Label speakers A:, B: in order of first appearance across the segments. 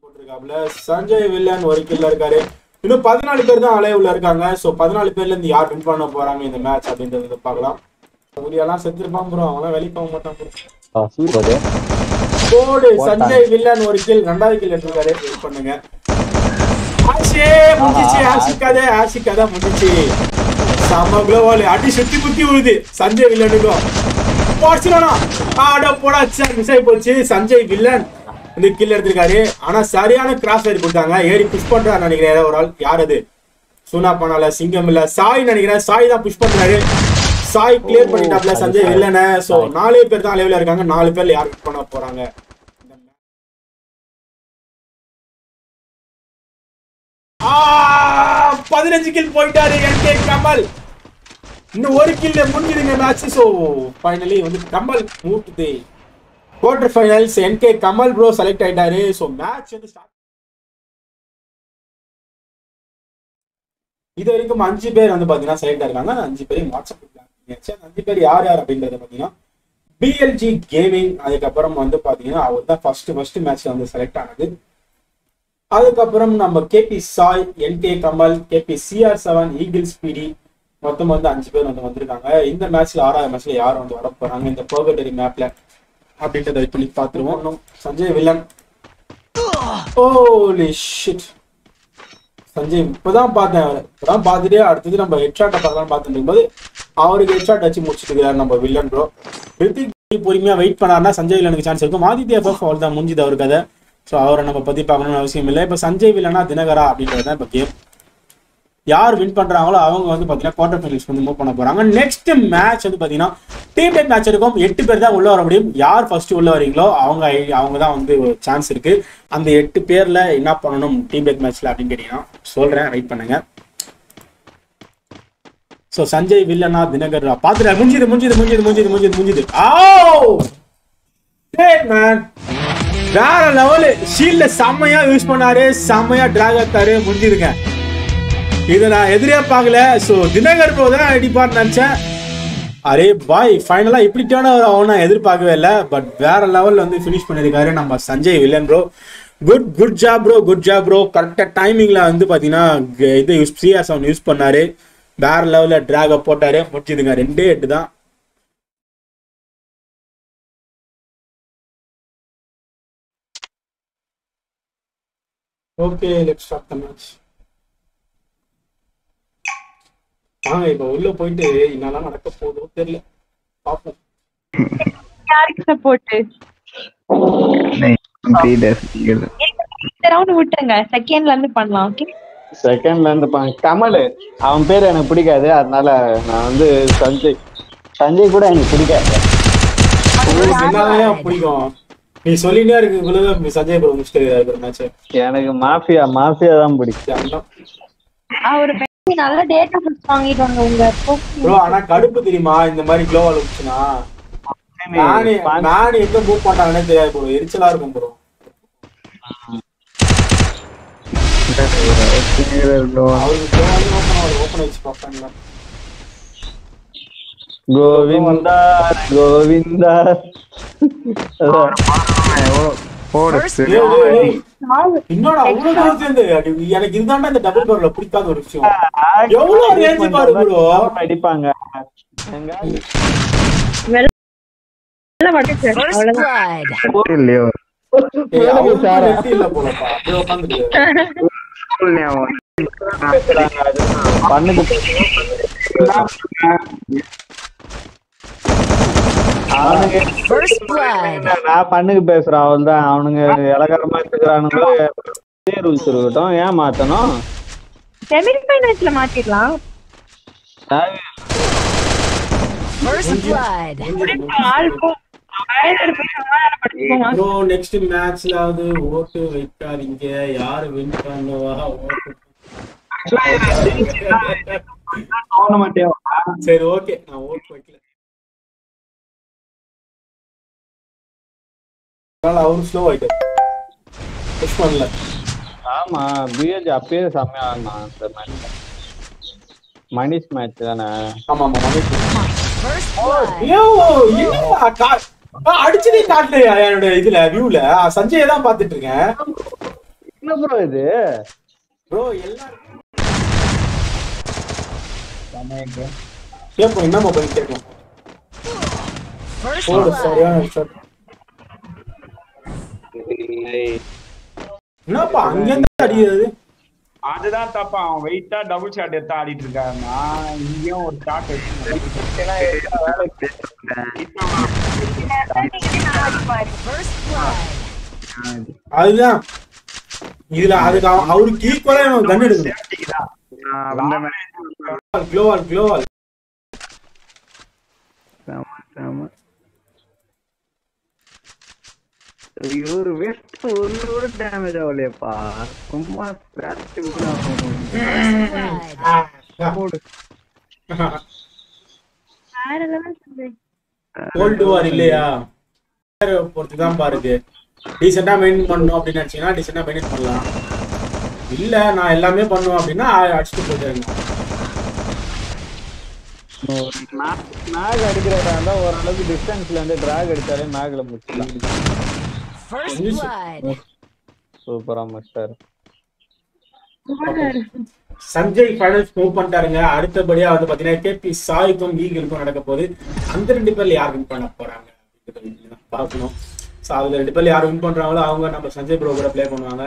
A: போட்டிருக்காப்ல Sanjay villain ஒரு கில்ல இருக்காரு இன்னும் பதினாலு பேர் தான் அலைவுல இருக்காங்க ஸோ பதினாலு பேர்ல இருந்து யார் வின் பண்ண போறாங்க இந்த மேட்ச் அப்படின்றத பார்க்கலாம் ஊரியெல்லாம் செத்துருப்பான் ப்ரோ அவன் வெளியே போக மாட்டான் bro.
B: சூப்பர்
A: போடு சஞ்சய் வில்லன் ஒரு கில் ரெண்டாவது கில் எடுத்திருக்காரு வெயிட் பண்ணுங்க ஆஷே முடிஞ்சிச்சு ஆஷிக்காதே ஆஷிக்காதே முடிஞ்சிச்சு செம்ம குளோவால் அடி சுத்தி குத்தி விழுது சஞ்சய் வில்லனுக்கும் போச்சுனா ஆட போடா மிஸ் ஆகி போச்சு சஞ்சய் வில்லன் வந்து கில் எடுத்திருக்காரு ஆனா சரியான கிராஸ் ஃபயர் கொடுத்தாங்க ஏறி புஷ் பண்றாரு நினைக்கிறேன் யாரோ ஒரு ஆள் யார் அது சூனா பண்ணால சிங்கம் இல்ல சாய் நினைக்கிறேன் சாய் தான் புஷ் பண்றாரு சாய் கிளியர் பண்ணிட்டாப்ல சஞ்சய் வில்லனை சோ நாலே பேர் தான் லெவலில் இருக்காங்க நாலு பேர்ல யார் வின் பண்ண போறாங்க ஆ, பதினஞ்சு கில் போயிட்டாரு என்கே கமல் இன்னும் ஒரு கில் முடிஞ்சிருங்க மேட்ச் ஸோ ஃபைனலி வந்து கமல் மூட்டுது quarter finals NK Kamal bro select ஆயிட்டாரு ஸோ மேட்ச் வந்து ஸ்டார்ட் இது வரைக்கும் அஞ்சு பேர் வந்து பாத்தீங்கன்னா செலக்ட் ஆயிருக்காங்க அந்த அஞ்சு பேரையும் வாட்ஸ்அப் அந்த அஞ்சு பேர் யார் யார் அப்படின்றத பாத்தீங்கன்னா பிஎல்ஜி கேமிங் அதுக்கப்புறம் வந்து பாத்தீங்கன்னா அவர் தான் ஃபர்ஸ்ட் ஃபர்ஸ்ட் மேட்ச்ல வந்து செலக்ட் ஆனது அதுக்கப்புறம் நம்ம KP Sai NK Kamal KP CR seven eagle speedy மொத்தம் வந்து அஞ்சு பேர் வந்து வந்திருக்காங்க இந்த மேட்ச்ல ஆறாவது மேட்ச்ல யார் வந்து வர போறாங்க இந்த பர்கட்டரி மேப்ல அப்படின்றத வெயிட் பண்ணி பார்த்துருவோம் இன்னும் Sanjay villain holy shit Sanjay இப்பதான் பார்த்தேன் அவரை இப்பதான் பார்த்துட்டு அடுத்தது நம்ம ஹெட்ஷாட்டை பார்க்கலாம் பார்த்துட்டு இருக்கும்போது அவருக்கு ஹெட்ஷாட் வச்சு முடிச்சுட்டு இருக்காரு நம்ம வில்லன் ப்ரோ ரித்திக் பொறுமையா வெயிட் பண்ணாருன்னா சஞ்சய் வில்லனுக்கு சான்ஸ் இருக்கும் ஆதித்யா எஃப்எஃப் அவள் தான் முடிஞ்சுது அவர் கதை ஸோ அவரை நம்ம பத்தி பார்க்கணும்னு அவசியம் இல்லை இப்போ சஞ்சய் வில்லனா தினகரா அப்படின்றது தான் இப்போ கேம் யார் வின் பண்றாங்களோ அவங்க வந்து பாத்தீங்கன்னா குவார்டர் ஃபைனல்ஸ் வந்து மூவ் பண்ண போறாங்க நெக்ஸ்ட் மேட்ச் வந்து பாத்தீங்கன்னா டீம் மேட் மேட்ச் இருக்கும் எட்டு பேர் தான் உள்ள வர முடியும் யார் ஃபர்ஸ்ட் உள்ள வரீங்களோ அவங்க அவங்க தான் வந்து சான்ஸ் இருக்கு அந்த எட்டு பேர்ல என்ன பண்ணணும் டீம் மேட் மேட்ச்ல அப்படின்னு கேட்டீங்கன்னா சொல்றேன் வெயிட் பண்ணுங்க ஸோ சஞ்சய் வில்லனா தினகர் பாத்துட்டு முடிஞ்சது முடிஞ்சது முடிஞ்சது முடிஞ்சது முடிஞ்சது முடிஞ்சது ஆ மேன் வேற லெவலு ஷீல்ட செம்மையா யூஸ் பண்ணாரு செம்மையா டிராக் எடுத்தாரு முடிஞ்சிருங்க இதை நான் எதிரே பார்க்கல ஸோ தினகர் ப்ரோ தான் அடிப்பார்னு நினச்சேன் அரே பாய் ஃபைனலா இப்படி டேர்ன் ஓவர் ஆகும் நான் எதிர்பார்க்கவே இல்லை பட் வேற லெவல்ல வந்து ஃபினிஷ் பண்ணியிருக்காரு நம்ம Sanjay villain bro good good job bro good job bro கரெக்டாக டைமிங்ல வந்து பார்த்தீங்கன்னா க- இது யூஸ் சிஆர் செவன் யூஸ் பண்ணாரு வேற லெவலில் ட்ராக போட்டாரு முடிச்சுதுங்க ரெண்டே எட்டு தான் okay let's start the match வாங்க இப்போ உள்ள போயிட்டு என்னெல்லாம் நடக்க போதோ தெரியல பார்ப்போம்
C: யாருக்கு சப்போர்ட் இந்த ரவுண்ட் விட்டுருங்க செகண்ட்ல இருந்து பண்ணலாம் ஓகே
B: செகண்ட்ல இருந்து பா- கமல் அவன் பேர் எனக்கு பிடிக்காது அதனால நான் வந்து சஞ்சய் சஞ்சய் கூட எனக்கு பிடிக்காது
A: உங்களுக்கு என்னதான் பிடிக்கும் நீ சொல்லிட்டே இருக்கு இவ்வளவு சஞ்சய் ப்ரோ முடிச்சுட்டு மேட்ச்
B: எனக்கு மாஃபியா மாஃபியா தான் பிடிக்கும்
C: அவர் நல்ல டேட்டா வாங்கிட்டு வாங்க உங்க
A: ப்ரோ ஆனா கடுப்பு தெரியுமா இந்த மாதிரி க்ளோவால் இருந்துச்சுன்னா நானே நானே எங்க மூவ் பண்ணாங்கன்னே தெரியாது ப்ரோ எரிச்சலா இருக்கும் ப்ரோ அவருக்கு க்ளோவாலே ஓப்பன் ஆகுது ஓப்பன் வச்சு பார்ப்பாங்களா
B: கோவிந்தா கோவிந்தா
A: இன்னொரு அவ்வளவு தூரம் சேர்ந்து அடி- எனக்கு இதுதான்டா இந்த டபுள் பவர்ல பிடிக்காத ஒரு விஷயம் எவ்வளவு range பாரு bro.
B: அடிப்பாங்க எங்க
C: அவ்வளவுதான்
D: இல்லையோ
A: ஏய், அவருக்கு ரெட்டி இல்ல போலப்பா அப்படியே உட்காந்துட்டு
B: பண்ணுக்கு அவனுங்க நான் பண்ணுக்கு பேசுறேன் அவள் தான் அவனுங்க இலக்காரமா இருக்கிறானுங்க ரூல்ஸ் இருக்கட்டும் ஏன் மாத்தணும்
C: செமி ஃபைனல்ஸ்ல மாத்திடலாம் ஆள் போ ஆயிரம் பேர் சமாதானம் படுத்திக்கோங்க.
A: ப்ரோ நெக்ஸ்ட் மேட்ச்லாவது ஓட்டு வைக்காதீங்க யாரு வின் பண்ணுவா ஓட்டு சரி ஓகே நான் ஓட்டு வைக்கல அதனால அவரு ஸ்லோ ஆயிட்டாரு புஷ் பண்ணல
B: ஆமா பிஎஜ் அப்பயே செம்மையா ஆடினான் இந்த மேட்ச் மணிஷ் மேட்ச் தானே
A: ஆமா ஆமா மகேஷ் ஐயோ என்னடா கா- ஆ, அடிச்சதே காட்டலையா என்னோட இதுல வியூல சஞ்சயை தான் பாத்துட்டு இருக்கேன்
B: என்ன ப்ரோ இது
A: ப்ரோ எல்லாரும்
D: சமயக்கு
A: கேட்போம் என்ன மொபைல் கேட்கும்
E: First
A: போடு
E: blood.
A: சரியான ஷாட் என்னப்பா அங்கேருந்து அடிக்கிறது
D: அதுதான் தப்பா அவன் வெயிட்டா டபுள் ஷாட் எடுத்து ஆடிட்டு இருக்காரு நான் இங்கேயும் ஒரு ஷாட்
E: First blood.
A: அதுதான் இதுல அதுக்கு அவ- அவருக்கு ஈக்குவலா இவன் கன் எடுக்கணும் க்ளோவால் க்ளோவால்
B: இவரு வெஸ்ட் ஒன்னு கூட டேமேஜ் ஆகலையப்பா சும்மா scratch கூட ஆகும்.
E: Blood.
C: வேற லெவல் சஞ்சய்
A: கோல்டு வார் இல்லையா பொறுத்து தான் பாருது டீசெண்டா மெயின்டைன் பண்ணணும் அப்படின்னு நினைச்சீங்கன்னா டீசெண்டா மெயின்டைன் பண்ணலாம் இல்ல நான் எல்லாமே பண்ணுவேன் அப்படின்னா அடிச்சுட்டு போயிட்டு
B: மேக் அடிக்கிறதா இருந்தா ஓரளவுக்கு டிஸ்டன்ஸ்ல இருந்து டிராக் அடிச்சாலே மேக்ல முடிச்சிடலாம்
E: First
A: Yes.
E: blood.
B: சூப்பரா மாஸ்டர்
A: சஞ்சய் ஃபைனல்ஸ் மூவ் பண்ணிட்டாருங்க அடுத்தபடியா வந்து பாத்தீங்கன்னா கேபி சாய்க்கும் ஈகிளுக்கும் நடக்க போகுது அந்த ரெண்டு பேர்ல யார் வின் பண்ண போறாங்க அப்படின்றத பார்க்கணும் ஸோ அதுல ரெண்டு பேர்ல யார் வின் பண்றாங்களோ அவங்க நம்ம சஞ்சய் ப்ரோ கூட ப்ளே பண்ணுவாங்க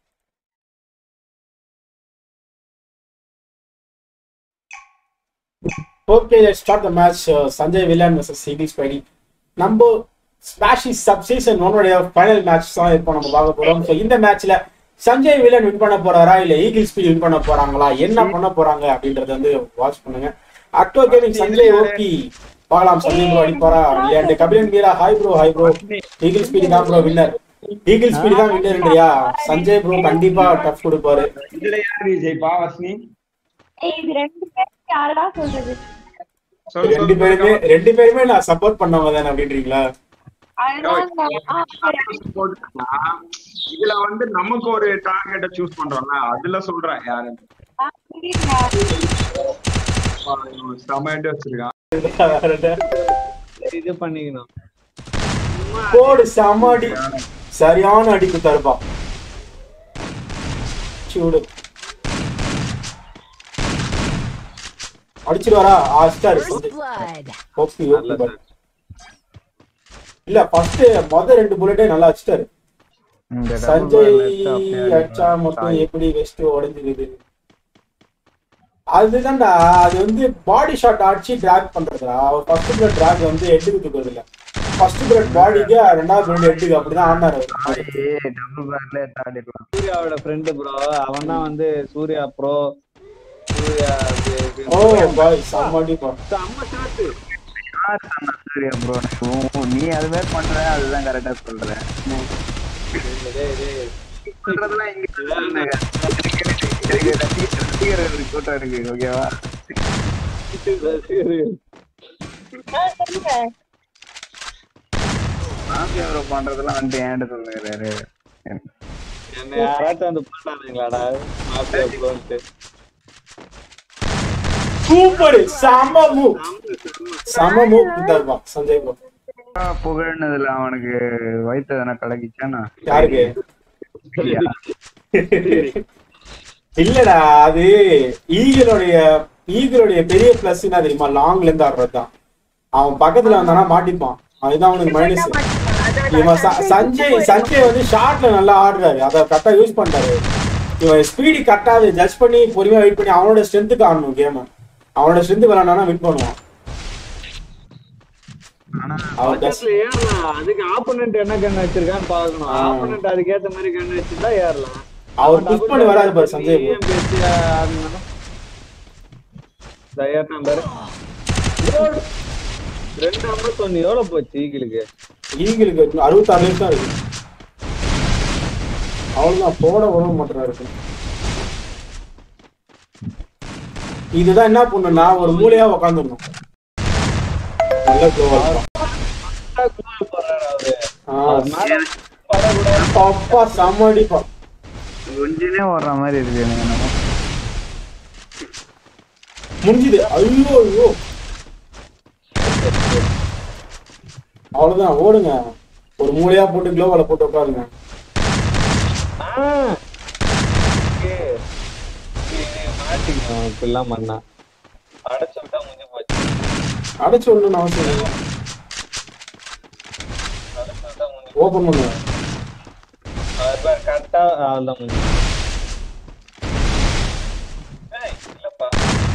A: okay start the match Sanjay villain versus eagle spidey நம்ம ஸ்மாஷி சப் சீசன் ஒன்னுடைய ஃபைனல் மேட்ச் தான் இப்போ நம்ம பார்க்க போறோம் ஸோ இந்த மேட்ச்ல சஞ்சய் வில்லன் வின் பண்ண போறாரா இல்ல ஈகிள் ஸ்பீட் வின் பண்ண போறாங்களா என்ன பண்ண போறாங்க அப்படின்றத வந்து வாட்ச் பண்ணுங்க அக்டோ கேமிங் சஞ்சய் ஓகி பார்க்கலாம் சஞ்சய் ப்ரோ அடிப்பாரா இல்லையாண்டு Kabilan Meera hi bro hi bro eagle speed தான் ப்ரோ வின்னர் ஈகிள் ஸ்பீட் தான் வின்னர் சஞ்சய் ப்ரோ கண்டிப்பா டஃப் கொடுப்பாரு
D: இதுல யார் ஜெயிப்பா வஸ்னி
C: ஏய் இது ரெண்டு பேரும் யாரடா சொல்றது
D: சொல்லு,
A: ரெண்டு
D: சொல்லு.
A: பேருமே ரெண்டு பேருமே நான் சப்போர்ட் பண்ணவங்க தானே அப்படின்றீங்களா
C: அதுதான் நான்- ஆ, சரி.
D: போட்டுக்கலாம். இதுல வந்து நமக்கு ஒரு டார்கெட்டை சூஸ் பண்றோம்ல அதுல சொல்றேன் யாரு
C: ஆ, புரியுதுடா.
D: செமையாட்டு வச்சிருக்கான்
B: இது பண்ணிக்கணும்
A: போடு செம அடி சரியான அடி குத்தாருப்பா சூடு அடிச்சிருவாரா அடிச்சிட்டாரு
E: First blood.
A: Okay okay but இல்ல ஃபர்ஸ்ட் மொத ரெண்டு புல்லட்டே நல்லா அடிச்சிட்டாரு சஞ்சய் அடிச்சா மொத்தம் எப்படி வெஸ்ட் உடைஞ்சிருது அதுதான்டா அது வந்து பாடி ஷாட் அடிச்சு டிராக் பண்றதுடா அவர் ஃபர்ஸ்ட் பிளட் டிராக் வந்து ஹெட்டுக்கு தூக்குறது இல்ல ஃபர்ஸ்ட் பிளட் பாடிக்கு ரெண்டாவது பிளட் ஹெட்டுக்கு அப்படிதான் ஆடினாரு அவர்.
B: சூர்யாவோட ஃப்ரெண்டு ப்ரோ அவன் தான் வந்து சூர்யா ப்ரோ சூர்யா இது- இது-
A: ஓ பாய் சம்மாடிப்பா
B: செம்ம ஷாட்டு
F: சூர்யா ப்ரோ நீ அது மாதிரி பண்ற அதுதான் கரெக்டா சொல்றேன் சொல்றதெல்லாம் இங்க சொல்லுங்க. எனக்கு ரசிகர் ரசிகர்கள் கூட்டம் இருக்கு ஓகேவா
C: ஆ, சொல்லுங்க.
F: மாஃபியா ப்ரோ பண்றதெல்லாம் வந்துட்டு ஏன்ட்டு சொல்லுங்கிறாரு
B: என்ன யாராச்சும் வந்து பண்ணாதீங்களாடா மாஃபியா ப்ரோன்ட்டு
A: சூப்பர் செம மூவ் செம மூவ் குத்தாருப்பா சஞ்சய் ப்ரோ
F: புகழ்னதுல அவனுக்கு வயிற்று எதனா கலக்கிச்சானா
A: யாருக்கு இல்லடா அது ஈகிளுடைய ஈகிளுடைய பெரிய பிளஸ் என்ன தெரியுமா லாங்ல இருந்து ஆடுறதுதான் அவன் பக்கத்துல வந்தானா மாட்டிப்பான் அதுதான் அவனுக்கு மைனஸ் இவன் ச- சஞ்சய் சஞ்சய் வந்து ஷார்ட்ல நல்லா ஆடுறாரு அதை கரெக்டா யூஸ் பண்றாரு இவன் ஸ்பீடு கரெக்டா அதை ஜட்ஜ் பண்ணி பொறுமையா வெயிட் பண்ணி அவனோட ஸ்ட்ரென்த்துக்கு ஆடணும் கேம் அவனோட ஸ்ட்ரென்த் விளாண்டானா வின் பண்ணுவான் அவன் just-
B: பக்கத்துல ஏறலாம் அதுக்கு ஆப்போனன்ட் என்ன கண்ணு வச்சிருக்கான்னு பாக்கணும்
A: ஆ.
B: ஆப்போனன்ட் அதுக்கேத்த மாதிரி கண்ணு வச்சிருந்தா ஏறலாம்
A: அவர் புஷ் பண்ணி வராது பாரு சஞ்சய் bro.
B: EM பேசி ஆடுனா இந்த ஏறினா பாரு Goal. ரெண்டு ஐம்பத்தொன்னு எவ்வளவு போச்சு ஈகிளுக்கு
A: ஈகிளுக்கு அறுபத்தாறு நிமிஷம் தான் இருக்கு அவ்வளவுதான் போட உதவ மாட்டேறாரு இதுதான் என்ன பண்ணுன்னா ஒரு மூலையா உக்காந்துடணும் நல்ல கோவா இருக்கும்.
B: போறாரு அவரு
A: ஆ,
B: அவர் மேல படக்கூடாது.
A: அப்பா செம்ம அடிப்பா
F: கொஞ்சனே ஓடுற மாதிரி இருக்கு எனக்கு என்னமோ.
A: முடிஞ்சுது ஐயோ ஐயோ அவ்வளவுதான் ஓடுங்க ஒரு மூலையா போட்டு குளோவால போட்டு உட்காருங்க
B: ஆ, மாட்டிக்கணும் இப்படிலாம் பண்ணா அடைச்சு விட்டா முடிஞ்சு போச்சு
A: அடைச்சு விடணும்னு அவசியம் இல்லை
B: அடைச்சு விட்டா முடிஞ்சு
A: ஓப்பன் பண்ணுவேன்
B: அதுதான் கரெக்டா அவ்வளோதான் முடிஞ்சு ஏய், இல்லப்பா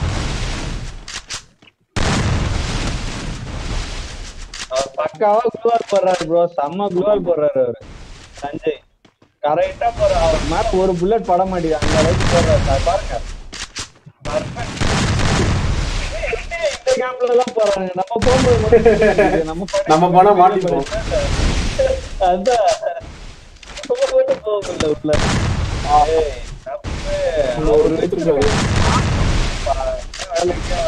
B: அவர் பக்காவா குளோர் போடுறாரு ப்ரோ செம்ம குளோர் போடுறாரு அவரு சஞ்சய் கரெக்டா போற அவர் மேல ஒரு புல்லட் பட மாட்டேங்குது அந்த அளவுக்கு போடுறாரு சார் பாருங்க Perfect. இந்த கேம்ப்ல எல்லாம் போறாங்க நம்ம போகும்போது மட்டும் தெரியுது. நம்ம படம்
A: நம்ம போனா மாட்டிப்போம்.
B: அதான் நம்ம மட்டும் போக முடியல உள்ள ஏய், தப்பு.
A: ஒரு எடுத்துருக்காரு
B: வேலைக்கு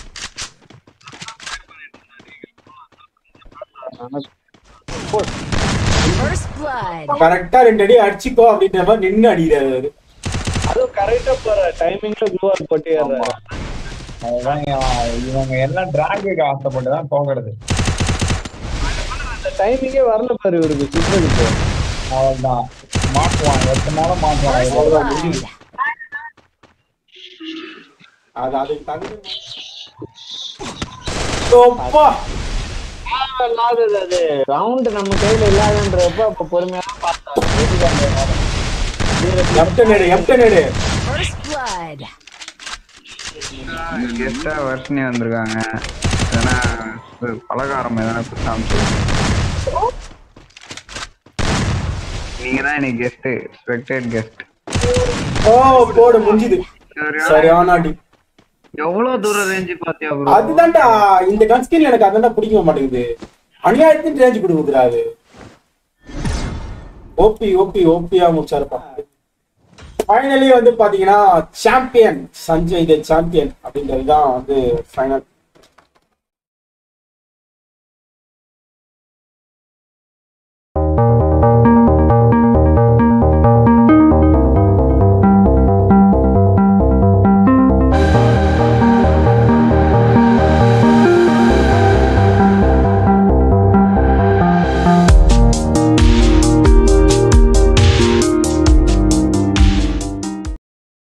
E: First blood.
A: கரெக்டா ரெண்டு அடி அடிச்சுக்கோ அப்படின்ற மாதிரி நின்னு அடிக்கிறாரு அவரு.
B: அதுவும் கரெக்டா போற டைமிங்ல குளோர் போட்டு ஏறுறாரு.
D: அதுதான் இவன் இவங்க எல்லாம் டிராகுக்கு ஆசைப்பட்டு தான் போகிறது
B: அந்த டைமிங்கே வரல பாரு இவருக்கு சுற்றுறதுக்கு
D: அவன்தான் மாட்டுவான் எத்தனாலும் மாட்டுவான்
E: First
D: எவ்வளவு
E: blood.
A: அது அதுக்கு தகுந்த அப்பா
B: இல்லாதது அது ரவுண்ட் நம்ம கையில இல்லாதன்றப்ப அப்ப பொறுமையா பார்த்தா
A: எப்டன் எடு எப்டன் எடு
E: First blood.
F: கெஸ்டா வர்ஷினி வந்திருக்காங்க எதனா ஒரு பலகாரம் எதனா கொடுத்தாம நீங்க தான் இன்னைக்கு கெஸ்ட் ஸ்பெக்டேட் கெஸ்ட்
A: ஓ போடு முடிஞ்சுது சரியான அடி
F: எவ்வளவு தூரம் ரேஞ்சு பாத்தியா ப்ரோ
A: அதுதான்டா இந்த கன் ஸ்கின் எனக்கு அதான்டா பிடிக்க மாட்டேங்குது அநியாயத்தின் ரேஞ்ச் கொடுக்குதுடா அது ஓபி ஓபி ஓபியா முடிச்சாருப்பா ஃபைனலி வந்து பாத்தீங்கன்னா சாம்பியன் சஞ்சய் த சாம்பியன் அப்படின்றது தான் வந்து ஃபைனல்